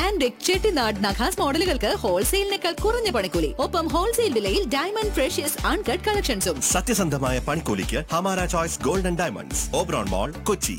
and Chettinad നഖാസ് മോഡലുകൾക്ക് ഹോൾസെയിലിനേക്കാൾ കുറഞ്ഞ പണിക്കൂലി ഒപ്പം ഹോൾസെയിൽ വിലയിൽ ഡയമണ്ട് ഫ്രഷ്യസ് അൺകട്ട് കളക്ഷൻസും സത്യസന്ധമായ പണിക്കൂലിക്ക് Hamara choice golden diamonds Oberon mall Kochi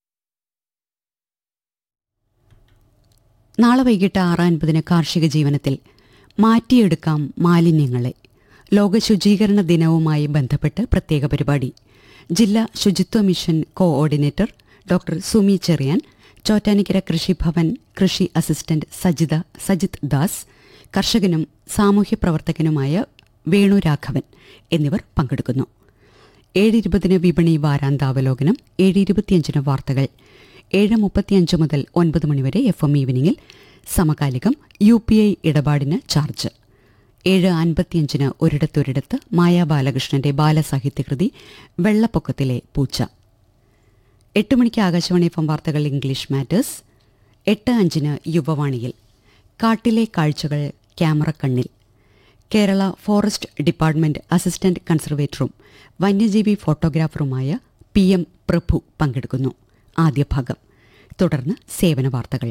നാളെ വൈകിട്ട് ആറ് അൻപതിന് കാർഷിക ജീവനത്തിൽ മാറ്റിയെടുക്കാം മാലിന്യങ്ങളെ ലോക ശുചീകരണ ദിനവുമായി ബന്ധപ്പെട്ട് പ്രത്യേക പരിപാടി ജില്ലാ ശുചിത്വ mission coordinator doctor Sumi Cherian Chottanikkara Krishibhavan കൃഷി അസിസ്റ്റന്റ് സജിത സജിത് ദാസ് കർഷകനും സാമൂഹ്യ പ്രവർത്തകനുമായ വേണു രാഘവൻ എന്നിവർ പങ്കെടുക്കുന്നു ഏഴ് ഇരുപതിന് വിപണി വാരാന്താവലോകനം ഏഴ് ഇരുപത്തിയഞ്ചിന് വാർത്തകൾ ഏഴ് മുപ്പത്തിയഞ്ച് മുതൽ ഒൻപത് മണിവരെ എഫ് എം ഈവനിങ്ങിൽ സമകാലികം യു പി ഐ ഇടപാടിന് ചാർജ് ഏഴ് അൻപത്തിയഞ്ചിന് ഒരിടത്തൊരിടത്ത് മായാ ബാലകൃഷ്ണന്റെ ബാലസാഹിത്യകൃതി വെള്ളപ്പൊക്കത്തിലെ പൂച്ച എട്ട് മണിക്ക് ആകാശവാണി എഫ് എം വാർത്തകൾ ഇംഗ്ലീഷ് മാറ്റേഴ്സ് എട്ട് അഞ്ചിന് യുവവാണിയിൽ കാട്ടിലെ കാഴ്ചകൾ ക്യാമറ കണ്ണിൽ കേരള ഫോറസ്റ്റ് ഡിപ്പാർട്ട്മെന്റ് അസിസ്റ്റന്റ് കൺസർവേറ്ററും വന്യജീവി ഫോട്ടോഗ്രാഫറുമായ പി എം പ്രഭു പങ്കെടുക്കുന്നു ആദ്യ ഭാഗം തുടർന്ന് സേവന വാർത്തകൾ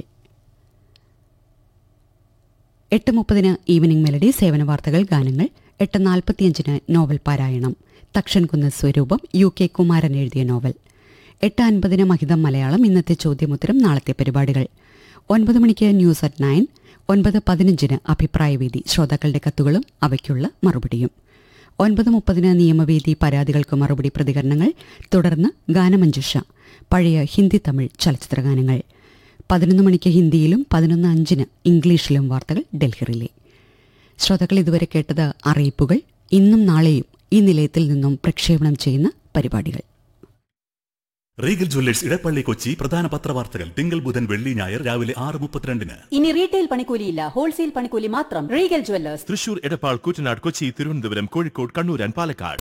എട്ട് മുപ്പതിന് ഈവനിംഗ് മെലഡി സേവന വാർത്തകൾ ഗാനങ്ങൾ എട്ട് നാൽപ്പത്തിയഞ്ചിന് നോവൽ പാരായണം തക്ഷൻകുന്ന് സ്വരൂപം യു കെ കുമാരൻ എഴുതിയ നോവൽ എട്ട് അൻപതിന് മഹിതം മലയാളം ഇന്നത്തെ ചോദ്യമുത്തരം നാളത്തെ പരിപാടികൾ ഒൻപത് മണിക്ക് ന്യൂസ് അറ്റ് നയൻ ഒൻപത് പതിനഞ്ചിന് അഭിപ്രായവേദി ശ്രോതാക്കളുടെ കത്തുകളും അവയ്ക്കുള്ള മറുപടിയും ഒൻപത് മുപ്പതിന് നിയമവേദി പരാതികൾക്ക് മറുപടി പ്രതികരണങ്ങൾ തുടർന്ന് ഗാനമഞ്ജുഷ പഴയ ഹിന്ദി തമിഴ് ചലച്ചിത്രഗാനങ്ങൾ പതിനൊന്ന് മണിക്ക് ഹിന്ദിയിലും പതിനൊന്ന് അഞ്ചിന് ഇംഗ്ലീഷിലും വാർത്തകൾ ഡൽഹിറിലെ ശ്രോതാക്കൾ ഇതുവരെ കേട്ടത് അറിയിപ്പുകൾ ഇന്നും നാളെയും ഈ നിലയത്തിൽ നിന്നും പ്രക്ഷേപണം ചെയ്യുന്ന പരിപാടികൾ റീഗൽ ജ്വല്ലേഴ്സ് ഇടപ്പള്ളി കൊച്ചി പ്രധാന പത്രവാർത്തകൾ തിങ്കൾ ബുധൻ വെള്ളി ഞായർ രാവിലെ ആറ് മുപ്പത്തിരണ്ടിന് ഇനി റീറ്റെയിൽ പണിക്കൂലിയില്ല ഹോൾസെയിൽ പണിക്കൂലി മാത്രം Regal jewellers Thrissur Edappal Koottanad Kochi Thiruvananthapuram Kozhikode Kannur and Palakkad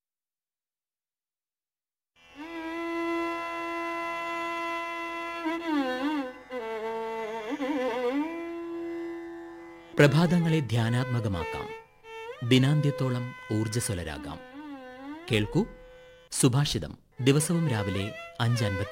പ്രഭാതങ്ങളെ ധ്യാനാത്മകമാക്കാം ദിനാന്ത്യത്തോളം ഊർജ്ജസ്വലരാകാം കേൾക്കൂ സുഭാഷിതം ദിവസവും രാവിലെ അഞ്ച്